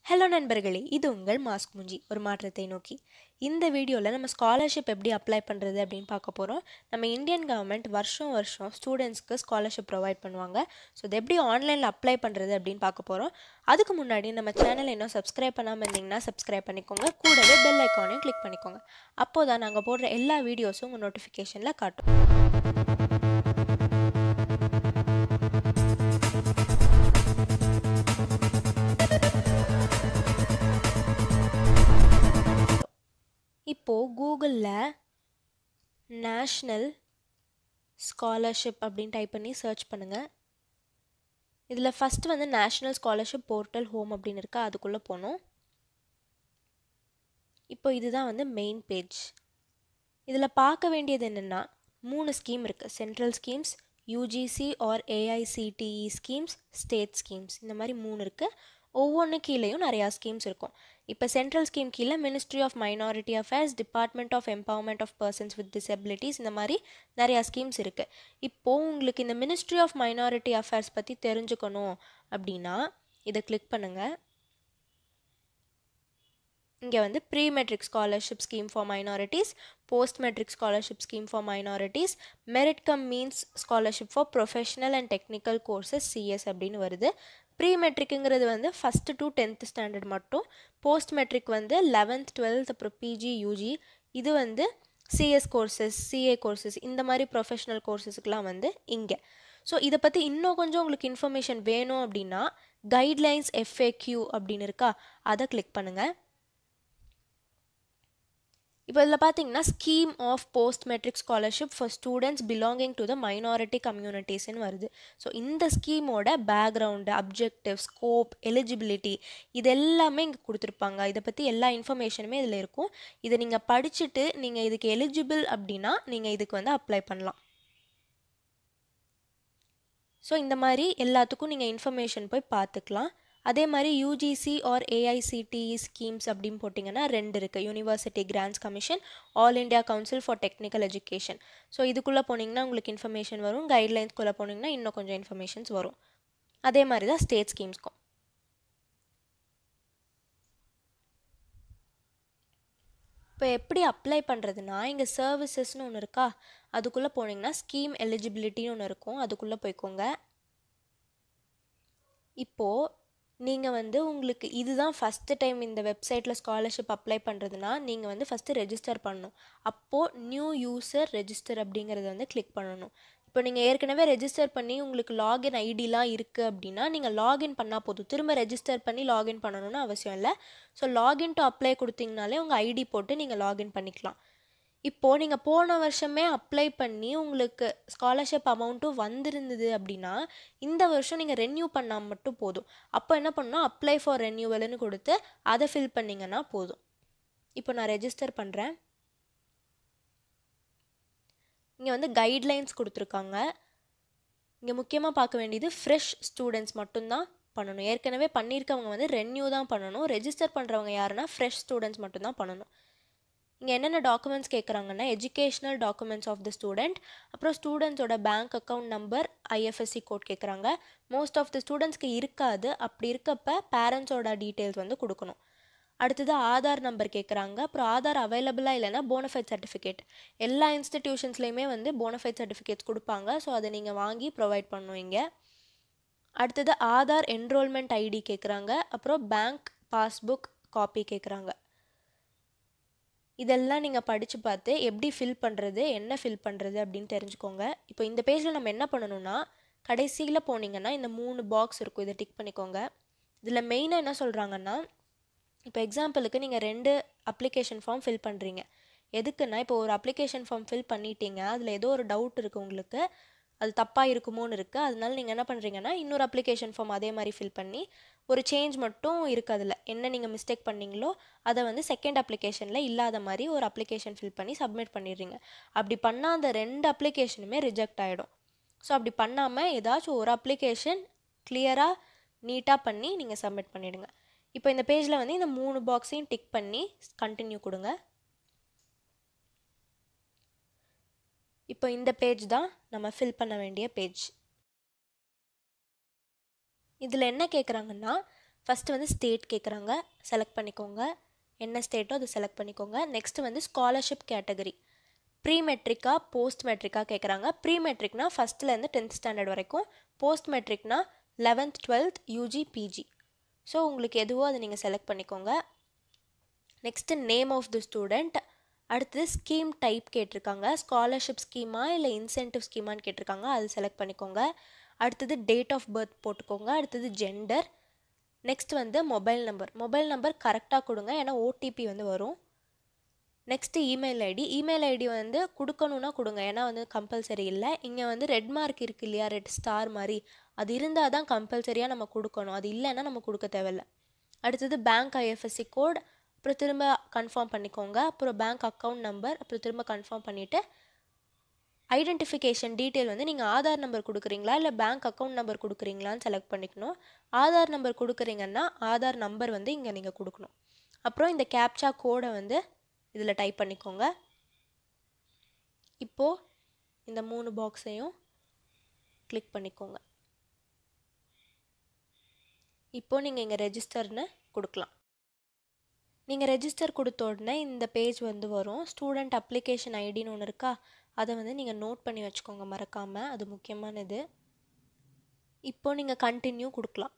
hello நண்பர்களே இது உங்கள் மாஸ்க் முஞ்சி ஒரு மாற்றத்தை நோக்கி இந்த வீடியோவில் நம்ம ஸ்காலர்ஷிப் எப்படி அப்ளை பண்ணுறது அப்படின்னு பார்க்க போகிறோம் நம்ம இந்தியன் கவர்மெண்ட் வருஷம் வருஷம் ஸ்டூடெண்ட்ஸ்க்கு ஸ்காலர்ஷிப் ப்ரொவைட் பண்ணுவாங்க ஸோ இது எப்படி ஆன்லைனில் அப்ளை பண்ணுறது அப்படின்னு பார்க்க போகிறோம் அதுக்கு முன்னாடி நம்ம சேனலை இன்னும் சப்ஸ்கிரைப் பண்ணாமல் இருந்தீங்கன்னா சப்ஸ்கிரைப் பண்ணிக்கோங்க கூடவே பெல் ஐக்கானையும் கிளிக் பண்ணிக்கோங்க அப்போ தான் நாங்கள் போடுற எல்லா வீடியோஸும் உங்கள் நோட்டிஃபிகேஷனில் காட்டும் இப்போது கூகுளில் நேஷ்னல் ஸ்காலர்ஷிப் அப்படின்னு டைப் பண்ணி சர்ச் பண்ணுங்கள் இதில் ஃபஸ்ட்டு வந்து நேஷ்னல் ஸ்காலர்ஷிப் போர்ட்டல் ஹோம் அப்படின்னு இருக்கா அதுக்குள்ளே போகணும் இப்போ இதுதான் வந்து மெயின் பேஜ் இதில் பார்க்க வேண்டியது என்னென்னா மூணு ஸ்கீம் இருக்குது central schemes UGC or AICTE schemes state schemes இந்த மாதிரி மூணு இருக்குது ஒவ்வொன்று கீழேயும் நிறையா ஸ்கீம்ஸ் இருக்கும் இப்போ சென்ட்ரல் ஸ்கீம் கீழே ministry of minority affairs department of empowerment of persons with disabilities இந்த மாதிரி நிறையா ஸ்கீம்ஸ் இருக்குது இப்போது உங்களுக்கு இந்த மினிஸ்ட்ரி ஆஃப் மைனாரிட்டி அஃபேர்ஸ் பற்றி தெரிஞ்சுக்கணும் அப்படின்னா இதை கிளிக் பண்ணுங்கள் இங்கே வந்து pre matric scholarship scheme for minorities post matric scholarship scheme for minorities merit cum means scholarship for professional and technical courses CS அப்படின்னு வருது ப்ரீ மெட்ரிக்குங்கிறது வந்து ஃபஸ்ட்டு டு டென்த் ஸ்டாண்டர்ட் மட்டும் போஸ்ட் மெட்ரிக் வந்து லெவன்த் டுவெல்த் அப்புறம் PG UG இது வந்து CS courses CA courses இந்த மாதிரி ப்ரொஃபஷனல் கோர்சஸுக்கெலாம் வந்து இங்கே ஸோ இதை பற்றி இன்னும் கொஞ்சம் உங்களுக்கு இன்ஃபர்மேஷன் வேணும் அப்படின்னா கைட்லைன்ஸ் எஃப்ஏக்யூ அப்படின்னு இருக்கா அதை கிளிக் பண்ணுங்கள் இப்போ இதில் பார்த்தீங்கன்னா scheme of post matric scholarship for students belonging to the minority கம்யூனிட்டிஸ்னு வருது ஸோ இந்த ஸ்கீமோட பேக்ரவுண்டு அப்ஜெக்டிவ் ஸ்கோப் எலிஜிபிலிட்டி இது எல்லாமே இங்கே கொடுத்துருப்பாங்க இதை பற்றி எல்லா இன்ஃபர்மேஷனுமே இதில் இருக்கும் இதை நீங்கள் படிச்சுட்டு நீங்கள் இதுக்கு எலிஜிபிள் அப்படின்னா நீங்கள் இதுக்கு வந்து அப்ளை பண்ணலாம் ஸோ இந்த மாதிரி எல்லாத்துக்கும் நீங்கள் இன்ஃபர்மேஷன் போய் பார்த்துக்கலாம் அதே மாதிரி யூஜிசி ஆர் ஏஐசிடிஇ ஸ்கீம்ஸ் அப்படின்னு போட்டிங்கன்னா ரெண்டு இருக்குது University Grants Commission All India Council for Technical Education so இதுக்குள்ளே போனீங்கன்னா உங்களுக்கு இன்ஃபர்மேஷன் வரும் கைட்லைன்ஸ்குள்ளே போனீங்கன்னா இன்னும் கொஞ்சம் இன்ஃபர்மேஷன்ஸ் வரும் அதே மாதிரி தான் ஸ்டேட் ஸ்கீம்ஸ்க்கும் இப்போ எப்படி அப்ளை பண்ணுறதுனா இங்கே சர்வீசஸ்னு ஒன்று இருக்கா அதுக்குள்ளே போனீங்கன்னா ஸ்கீம் எலிஜிபிலிட்டின்னு ஒன்று இருக்கும் அதுக்குள்ளே போய்க்கோங்க இப்போது நீங்கள் வந்து உங்களுக்கு இதுதான் ஃபஸ்ட்டு டைம் இந்த வெப்சைட்டில் ஸ்காலர்ஷிப் அப்ளை பண்ணுறதுனா நீங்கள் வந்து ஃபஸ்ட்டு ரெஜிஸ்டர் பண்ணணும் அப்போது நியூ யூசர் ரெஜிஸ்டர் அப்படிங்கிறத வந்து கிளிக் பண்ணணும் இப்போ நீங்கள் ஏற்கனவே ரெஜிஸ்டர் பண்ணி உங்களுக்கு லாகின் ஐடிலாம் இருக்குது அப்படின்னா நீங்கள் லாகின் பண்ணால் போதும் திரும்ப ரெஜிஸ்டர் பண்ணி லாகின் பண்ணணும்னு அவசியம் இல்லை ஸோ லாகின் டு அப்ளை கொடுத்தீங்கனாலே உங்கள் ஐடி போட்டு நீங்கள் லாகின் பண்ணிக்கலாம் இப்போது நீங்கள் போன வருஷமே அப்ளை பண்ணி உங்களுக்கு ஸ்காலர்ஷிப் அமௌண்ட்டும் வந்திருந்தது அப்படின்னா இந்த வருஷம் நீங்கள் ரெனியூ பண்ணால் மட்டும் போதும் அப்போ என்ன பண்ணணும் அப்ளை ஃபார் ரெனியூவல்னு கொடுத்து அதை ஃபில் பண்ணிங்கன்னா போதும் இப்போ நான் ரெஜிஸ்டர் பண்ணுறேன் இங்கே வந்து கைட்லைன்ஸ் கொடுத்துருக்காங்க இங்கே முக்கியமாக பார்க்க வேண்டியது ஃப்ரெஷ் ஸ்டூடெண்ட்ஸ் மட்டும்தான் பண்ணணும் ஏற்கனவே பண்ணியிருக்கவங்க வந்து ரெனியூ தான் பண்ணணும் ரெஜிஸ்டர் பண்ணுறவங்க யாருன்னா ஃப்ரெஷ் ஸ்டூடெண்ட்ஸ் மட்டும்தான் பண்ணணும் இங்கே என்னென்ன டாக்குமெண்ட்ஸ் கேட்குறாங்கன்னா educational documents of the student அப்புறம் ஸ்டூடெண்ட்ஸோட bank account number IFSC code கேட்குறாங்க மோஸ்ட் ஆஃப் த ஸ்டூடெண்ட்ஸ்க்கு இருக்காது அப்படி இருக்கப்ப பேரண்ட்ஸோட டீட்டெயில்ஸ் வந்து கொடுக்கணும் அடுத்தது ஆதார் நம்பர் கேட்குறாங்க அப்புறம் ஆதார் அவைலபிளாக இல்லைன்னா போனஃபைட் சர்டிஃபிகேட் எல்லா இன்ஸ்டிடியூஷன்ஸ்லேயுமே வந்து போனஃபைட் சர்டிஃபிகேட்ஸ் கொடுப்பாங்க ஸோ அதை நீங்கள் வாங்கி ப்ரொவைட் பண்ணணும் இங்கே அடுத்தது ஆதார் என்ரோல்மெண்ட் ஐடி கேட்குறாங்க அப்புறம் பேங்க் பாஸ்புக் காப்பி கேட்குறாங்க இதெல்லாம் நீங்கள் படித்து பார்த்து எப்படி ஃபில் பண்ணுறது என்ன ஃபில் பண்ணுறது அப்படின்னு தெரிஞ்சுக்கோங்க இப்போ இந்த பேஜில் நம்ம என்ன பண்ணணும்னா கடைசியில் போனீங்கன்னா இந்த மூணு பாக்ஸ் இருக்கும் இதை டிக் பண்ணிக்கோங்க இதில் மெயினாக என்ன சொல்கிறாங்கன்னா இப்போ எக்ஸாம்பிளுக்கு நீங்கள் ரெண்டு அப்ளிகேஷன் ஃபார்ம் ஃபில் பண்ணுறீங்க எதுக்குன்னா இப்போ ஒரு அப்ளிகேஷன் ஃபார்ம் ஃபில் பண்ணிட்டீங்க அதில் ஏதோ ஒரு டவுட் இருக்குது உங்களுக்கு அது தப்பாக இருக்குமோன்னு இருக்குது அதனால நீங்கள் என்ன பண்ணுறீங்கன்னா இன்னொரு அப்ளிகேஷன் ஃபார்ம் அதே மாதிரி ஃபில் பண்ணி ஒரு சேஞ்ச் மட்டும் இருக்குது அதில் என்ன நீங்கள் மிஸ்டேக் பண்ணீங்களோ அதை வந்து செகண்ட் அப்ளிகேஷனில் இல்லாத மாதிரி ஒரு அப்ளிகேஷன் ஃபில் பண்ணி சப்மிட் பண்ணிடுறீங்க அப்படி பண்ணால் அந்த ரெண்டு அப்ளிகேஷனுமே ரிஜெக்ட் ஆகிடும் ஸோ அப்படி பண்ணாமல் ஏதாச்சும் ஒரு அப்ளிகேஷன் கிளியராக நீட்டாக பண்ணி நீங்கள் சப்மிட் பண்ணிவிடுங்க இப்போ இந்த பேஜில் வந்து இந்த மூணு பாக்ஸையும் டிக் பண்ணி கண்டினியூ கொடுங்க இப்போ இந்த பேஜ் தான் நம்ம ஃபில் பண்ண வேண்டிய பேஜ் இதில் என்ன கேட்குறாங்கன்னா ஃபஸ்ட்டு வந்து ஸ்டேட் கேட்குறாங்க செலக்ட் பண்ணிக்கோங்க என்ன ஸ்டேட்டோ அதை செலக்ட் பண்ணிக்கோங்க நெக்ஸ்ட்டு வந்து ஸ்காலர்ஷிப் கேட்டகரி ப்ரீ மெட்ரிக்கா போஸ்ட் மெட்ரிக்கா கேட்குறாங்க ப்ரீ மெட்ரிக்னா ஃபஸ்ட்லேருந்து டென்த் ஸ்டாண்டர்ட் வரைக்கும் போஸ்ட் மெட்ரிக்னா eleventh twelfth UG PG so உங்களுக்கு எதுவோ அதை நீங்கள் செலக்ட் பண்ணிக்கோங்க next name of the student அடுத்தது ஸ்கீம் டைப் கேட்டிருக்காங்க ஸ்காலர்ஷிப் ஸ்கீமா இல்லை இன்சென்டிவ் ஸ்கீமான்னு கேட்டிருக்காங்க அது செலக்ட் பண்ணிக்கோங்க அடுத்தது டேட் ஆஃப் பர்த் போட்டுக்கோங்க அடுத்தது ஜெண்டர் நெக்ஸ்ட் வந்து மொபைல் நம்பர் மொபைல் நம்பர் கரெக்டாக கொடுங்க ஏன்னா ஓடிபி வந்து வரும் next email ID email ID வந்து கொடுக்கணுன்னா கொடுங்க ஏன்னா வந்து கம்பல்சரி இல்லை இங்கே வந்து ரெட் மார்க் இருக்கு இல்லையா ரெட் ஸ்டார் மாதிரி அது இருந்தால் தான் கம்பல்சரியாக நம்ம கொடுக்கணும் அது இல்லைன்னா நம்ம கொடுக்க தேவையில்ல அடுத்தது பேங்க் ஐஎஃப்எஸ்சி கோட் அப்புறம் திரும்ப கன்ஃபார்ம் பண்ணிக்கோங்க அப்புறம் பேங்க் அக்கௌண்ட் நம்பர் அப்புறம் திரும்ப கன்ஃபார்ம் பண்ணிவிட்டு ஐடென்டிஃபிகேஷன் டீட்டெயில் வந்து நீங்கள் ஆதார் நம்பர் கொடுக்குறீங்களா இல்லை பேங்க் அக்கௌண்ட் நம்பர் கொடுக்குறீங்களான்னு செலக்ட் பண்ணிக்கணும் ஆதார் நம்பர் கொடுக்குறீங்கன்னா ஆதார் நம்பர் வந்து இங்கே நீங்கள் கொடுக்கணும் அப்புறம் இந்த கேப்சா கோடை வந்து இதில் டைப் பண்ணிக்கோங்க இப்போது இந்த மூணு பாக்ஸையும் கிளிக் பண்ணிக்கோங்க இப்போது நீங்கள் இங்கே ரெஜிஸ்டர்னு கொடுக்கலாம் நீங்கள் ரெஜிஸ்டர் கொடுத்த உடனே இந்த பேஜ் வந்து வரும் ஸ்டூடெண்ட் அப்ளிகேஷன் ஐடின்னு ஒன்று இருக்கா அதை வந்து நீங்கள் நோட் பண்ணி வச்சுக்கோங்க மறக்காமல் அது முக்கியமானது இப்போ நீங்கள் கண்டினியூ கொடுக்கலாம்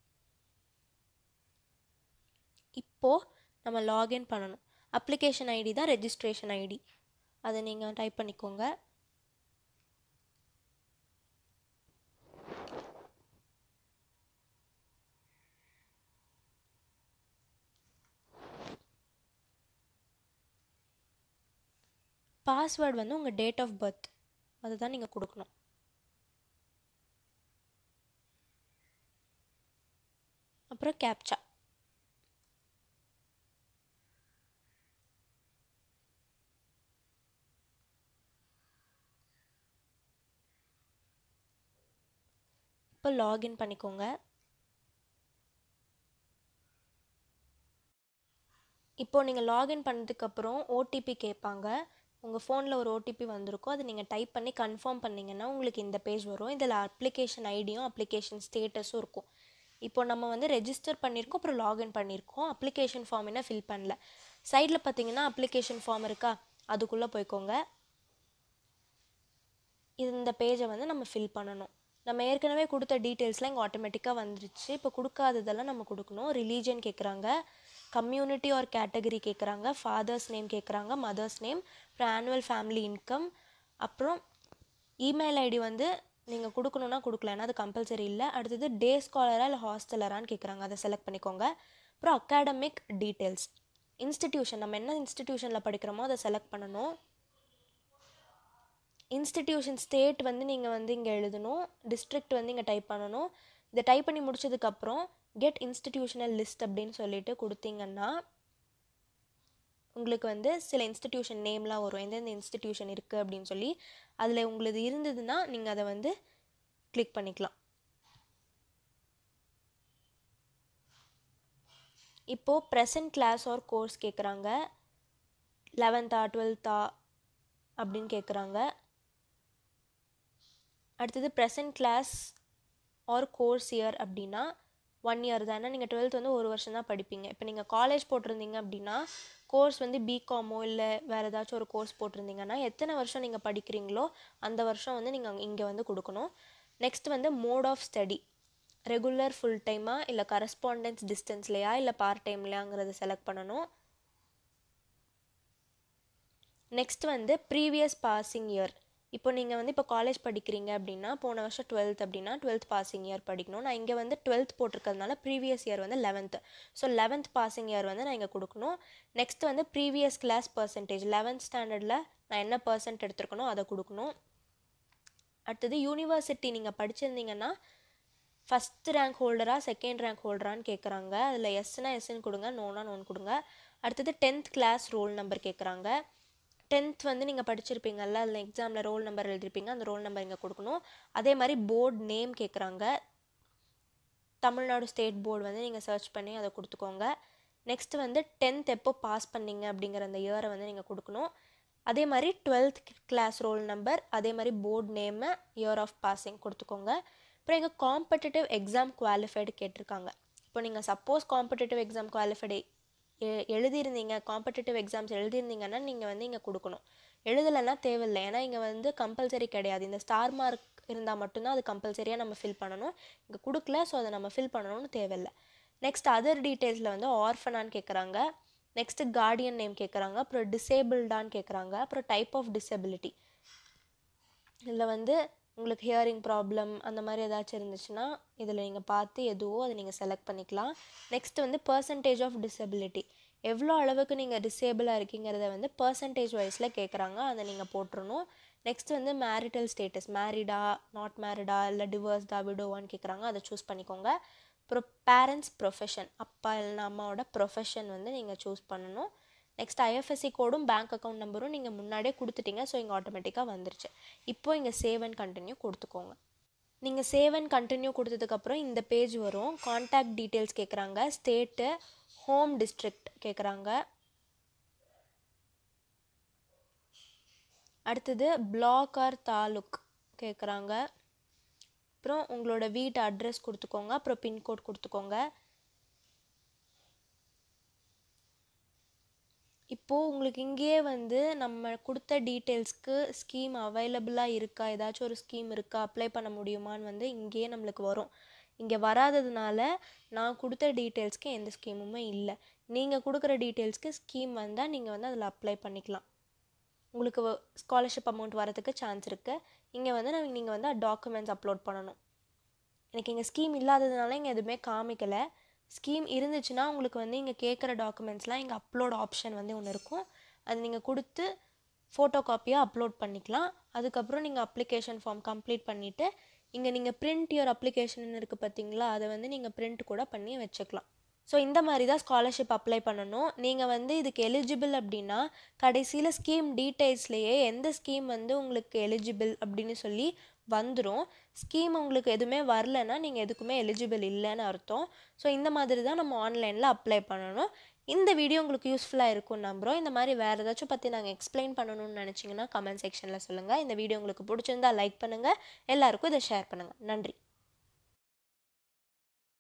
இப்போது நம்ம லாகின் பண்ணணும் அப்ளிகேஷன் ஐடி தான் ரெஜிஸ்ட்ரேஷன் ஐடி அதை நீங்கள் டைப் பண்ணிக்கோங்க பாஸ்வேர்டு வந்து உங்கள் டேட் ஆஃப் பர்த் அதை தான் நீங்கள் கொடுக்கணும் அப்புறம் கேப்சா இப்போ லாகின் பண்ணிக்கோங்க இப்போது நீங்கள் லாகின் பண்ணதுக்கப்புறம் ஓடிபி கேட்பாங்க உங்கள் ஃபோனில் ஒரு ஓடிபி வந்திருக்கும் அதை நீங்கள் டைப் பண்ணி கன்ஃபார்ம் பண்ணிங்கன்னா உங்களுக்கு இந்த பேஜ் வரும் இதில் அப்ளிகேஷன் ஐடியும் அப்ளிகேஷன் ஸ்டேட்டஸும் இருக்கும் இப்போ நம்ம வந்து ரெஜிஸ்டர் பண்ணியிருக்கோம் அப்புறம் லாகின் பண்ணியிருக்கோம் அப்ளிகேஷன் ஃபார்ம் என்ன ஃபில் பண்ணல சைடில் பார்த்தீங்கன்னா அப்ளிகேஷன் ஃபார்ம் இருக்கா அதுக்குள்ளே போய்க்கோங்க இந்த பேஜை வந்து நம்ம ஃபில் பண்ணணும் நம்ம ஏற்கனவே கொடுத்த டீட்டெயில்ஸ்லாம் இங்கே ஆட்டோமேட்டிக்காக வந்துருச்சு இப்போ கொடுக்காததெல்லாம் நம்ம கொடுக்கணும் ரிலீஜன் கேட்குறாங்க கம்யூனிட்டி ஆர் கேட்டகரி கேட்குறாங்க ஃபாதர்ஸ் நேம் கேட்குறாங்க மதர்ஸ் நேம் அப்புறம் ஆனுவல் ஃபேமிலி இன்கம் அப்புறம் இமெயில் ஐடி வந்து நீங்கள் கொடுக்கணுன்னா கொடுக்கலாம் ஏன்னா அது கம்பல்சரி இல்லை அடுத்தது டே ஸ்காலரா இல்லை ஹாஸ்டலரான்னு கேட்குறாங்க அதை செலக்ட் பண்ணிக்கோங்க அப்புறம் அகாடமிக் டீட்டெயில்ஸ் இன்ஸ்டிடியூஷன் நம்ம என்ன இன்ஸ்டிடியூஷனில் படிக்கிறோமோ அதை செலக்ட் பண்ணணும் இன்ஸ்டிடியூஷன் ஸ்டேட் வந்து நீங்கள் வந்து இங்கே எழுதணும் டிஸ்ட்ரிக்ட் வந்து இங்கே டைப் பண்ணணும் இதை டைப் பண்ணி முடிச்சதுக்கப்புறம் கெட் இன்ஸ்டிடியூஷனல் லிஸ்ட் அப்படின்னு சொல்லிட்டு கொடுத்தீங்கன்னா உங்களுக்கு வந்து சில இன்ஸ்டிடியூஷன் நேம்லாம் வரும் எந்தெந்த இன்ஸ்டிடியூஷன் இருக்குது அப்படின்னு சொல்லி அதில் உங்களது இருந்ததுன்னா நீங்கள் அதை வந்து கிளிக் பண்ணிக்கலாம் இப்போது ப்ரெசன்ட் கிளாஸ் ஆர் கோர்ஸ் கேட்குறாங்க லெவன்த்தா டுவெல்த்தா அப்படின்னு கேட்குறாங்க அடுத்தது present class or course year அப்படின்னா ஒன் இயர் தான் ஏன்னா நீங்கள் டுவெல்த் வந்து ஒரு வருஷம் தான் படிப்பீங்க இப்போ நீங்கள் காலேஜ் போட்டிருந்தீங்க அப்படின்னா கோர்ஸ் வந்து பிகாமோ இல்லை வேறு ஏதாச்சும் ஒரு கோர்ஸ் போட்டிருந்தீங்கன்னா எத்தனை வருஷம் நீங்கள் படிக்கிறீங்களோ அந்த வருஷம் வந்து நீங்கள் இங்கே வந்து கொடுக்கணும் நெக்ஸ்ட் வந்து mode of study regular full டைமா இல்லை கரஸ்பாண்டன்ஸ் டிஸ்டன்ஸ்லையா இல்லை பார்ட் டைம்லையாங்கிறத செலக்ட் பண்ணணும் நெக்ஸ்ட் வந்து ப்ரீவியஸ் பாசிங் இயர் இப்போ நீங்கள் வந்து இப்போ காலேஜ் படிக்கிறீங்க அப்படின்னா போன வருஷம் டுவெல்த் அப்படின்னா டுவெல்த் பாசிங் இயர் படிக்கணும் நான் இங்கே வந்து டுவெல்த் போட்டிருக்கிறதுனால ப்ரீவியஸ் இயர் வந்து eleventh so eleventh passing year வந்து நான் இங்கே கொடுக்கணும் நெக்ஸ்ட் வந்து ப்ரீவியஸ் கிளாஸ் பர்சன்டேஜ் லெவன்த் ஸ்டாண்டர்டில் நான் என்ன பர்சன்ட் எடுத்திருக்கனோ அதை கொடுக்கணும் அடுத்தது யூனிவர்சிட்டி நீங்கள் படிச்சிருந்தீங்கன்னா ஃபஸ்ட் ரேங்க் ஹோல்டரா செகண்ட் ரேங்க் ஹோல்டரான்னு கேட்குறாங்க அதில் எஸ்னா எஸ்ன்னு கொடுங்க நோனா நோன் கொடுங்க அடுத்தது டென்த் கிளாஸ் ரோல் நம்பர் கேட்குறாங்க டென்த் வந்து நீங்கள் படிச்சிருப்பீங்கல்ல அதில் எக்ஸாமில் ரோல் நம்பர் எழுதிருப்பீங்க அந்த ரோல் நம்பர் இங்கே கொடுக்கணும் அதே மாதிரி போர்டு நேம் கேட்குறாங்க தமிழ்நாடு ஸ்டேட் போர்டு வந்து நீங்கள் சர்ச் பண்ணி அதை கொடுத்துக்கோங்க நெக்ஸ்ட் வந்து டென்த் எப்போ பாஸ் பண்ணீங்க அப்படிங்கிற அந்த இயரை வந்து நீங்கள் கொடுக்கணும் அதே மாதிரி டுவெல்த் கிளாஸ் ரோல் நம்பர் அதே மாதிரி board name year of passing கொடுத்துக்கோங்க அப்புறம் எங்கள் காம்படிட்டிவ் எக்ஸாம் குவாலிஃபைடு கேட்டிருக்காங்க இப்போ நீங்கள் சப்போஸ் காம்படிட்டிவ் எக்ஸாம் குவாலிஃபைடு எழுதியிருந்தீங்க காம்படிட்டிவ் எக்ஸாம்ஸ் எழுதியிருந்தீங்கன்னா நீங்கள் வந்து இங்கே கொடுக்கணும் எழுதலைன்னா தேவையில்லை ஏன்னா இங்கே வந்து கம்பல்சரி கிடையாது இந்த ஸ்டார் மார்க் இருந்தால் மட்டும்தான் அது கம்பல்சரியாக நம்ம ஃபில் பண்ணணும் இங்கே கொடுக்கல ஸோ அதை நம்ம ஃபில் பண்ணணும்னு தேவையில்லை நெக்ஸ்ட் அதர் டீட்டெயில்ஸில் வந்து ஆர்ஃபனான்னு கேட்குறாங்க நெக்ஸ்ட்டு கார்டியன் நேம் கேட்குறாங்க அப்புறம் டிசேபிள்டான்னு கேட்குறாங்க அப்புறம் டைப் ஆஃப் டிசபிலிட்டி இதில் வந்து உங்களுக்கு ஹியரிங் ப்ராப்ளம் அந்த மாதிரி ஏதாச்சும் இருந்துச்சுன்னா இதில் நீங்கள் பார்த்து எதுவோ அதை நீங்கள் செலக்ட் பண்ணிக்கலாம் நெக்ஸ்ட் வந்து பர்சன்டேஜ் ஆஃப் டிசபிலிட்டி எவ்வளோ அளவுக்கு நீங்கள் டிசேபிளாக இருக்கீங்கிறத வந்து பர்சன்டேஜ் வைஸில் கேட்குறாங்க அதை நீங்கள் போட்டுறணும் நெக்ஸ்ட் வந்து மேரிட்டல் ஸ்டேட்டஸ் மேரிடா நாட் மேரிடா இல்லை டிவர்ஸ்டா விடோவான்னு கேட்குறாங்க அதை சூஸ் பண்ணிக்கோங்க அப்புறம் பேரண்ட்ஸ் ப்ரொஃபஷன் அப்பா இல்லைன்னா அம்மாவோட ப்ரொஃபஷன் வந்து நீங்கள் சூஸ் பண்ணணும் நெக்ஸ்ட் ஐஎஃப்எஸ்சி கோடும் பேங்க் அக்கௌண்ட் நம்பரும் நீங்கள் முன்னாடியே கொடுத்துட்டீங்க ஸோ இங்கே ஆட்டோமேட்டிக்காக வந்துருச்சு இப்போ இங்கே சேவ் அண்ட் கண்டினியூ கொடுத்துக்கோங்க நீங்கள் சேவ் அண்ட் கண்டினியூ கொடுத்ததுக்கப்புறம் இந்த பேஜ் வரும் காண்டாக்ட் டீட்டெயில்ஸ் கேட்குறாங்க ஸ்டேட்டு ஹோம் டிஸ்ட்ரிக்ட் கேட்குறாங்க அடுத்தது பிளாக் ஆர் தாலுக் கேட்குறாங்க அப்புறம் உங்களோட வீட்டு அட்ரஸ் கொடுத்துக்கோங்க அப்புறம் பின்கோட் கொடுத்துக்கோங்க இப்போது உங்களுக்கு இங்கேயே வந்து நம்ம கொடுத்த டீட்டெயில்ஸ்க்கு ஸ்கீம் அவைலபிளாக இருக்கா ஏதாச்சும் ஒரு ஸ்கீம் இருக்கா அப்ளை பண்ண முடியுமான்னு வந்து இங்கேயே நம்மளுக்கு வரும் இங்கே வராததுனால நான் கொடுத்த டீட்டெயில்ஸ்க்கு எந்த ஸ்கீமுமே இல்லை நீங்கள் கொடுக்குற டீட்டெயில்ஸ்க்கு ஸ்கீம் வந்தால் நீங்கள் வந்து அதில் அப்ளை பண்ணிக்கலாம் உங்களுக்கு ஸ்காலர்ஷிப் அமௌண்ட் வரதுக்கு சான்ஸ் இருக்குது இங்கே வந்து நான் நீங்கள் வந்து டாக்குமெண்ட்ஸ் அப்லோட் பண்ணணும் எனக்கு இங்கே ஸ்கீம் இல்லாததுனால இங்கே எதுவுமே காமிக்கலை ஸ்கீம் இருந்துச்சுன்னா உங்களுக்கு வந்து இங்கே கேட்குற டாக்குமெண்ட்ஸ்லாம் இங்கே அப்லோட் ஆப்ஷன் வந்து ஒன்று இருக்கும் அது நீங்கள் கொடுத்து ஃபோட்டோ காப்பியாக அப்லோட் பண்ணிக்கலாம் அதுக்கப்புறம் நீங்கள் அப்ளிகேஷன் ஃபார்ம் கம்ப்ளீட் பண்ணிவிட்டு இங்கே நீங்கள் பிரிண்ட் யுவர் அப்ளிகேஷன் இருக்குது பார்த்தீங்களா அதை வந்து நீங்கள் பிரிண்ட் கூட பண்ணி வச்சுக்கலாம் ஸோ இந்த மாதிரி தான் ஸ்காலர்ஷிப் அப்ளை பண்ணணும் நீங்கள் வந்து இதுக்கு எலிஜிபிள் அப்படின்னா கடைசியில் ஸ்கீம் டீட்டெயில்ஸ்லேயே எந்த ஸ்கீம் வந்து உங்களுக்கு எலிஜிபிள் அப்படின்னு சொல்லி வந்துடும் ஸ்கீம் உங்களுக்கு எதுவுமே வரலன்னா நீங்கள் எதுக்குமே எலிஜிபிள் இல்லைன்னு அர்த்தம் ஸோ இந்த மாதிரி தான் நம்ம ஆன்லைனில் அப்ளை பண்ணணும் இந்த வீடியோ உங்களுக்கு யூஸ்ஃபுல்லாக இருக்கும் நம்புகிறோம் இந்த மாதிரி வேறு ஏதாச்சும் பற்றி நாங்கள் எக்ஸ்பிளைன் பண்ணணும்னு நினச்சிங்கன்னா கமெண்ட் செக்ஷனில் சொல்லுங்கள் இந்த வீடியோ உங்களுக்கு பிடிச்சிருந்தா லைக் பண்ணுங்கள் எல்லாருக்கும் இதை ஷேர் பண்ணுங்கள் நன்றி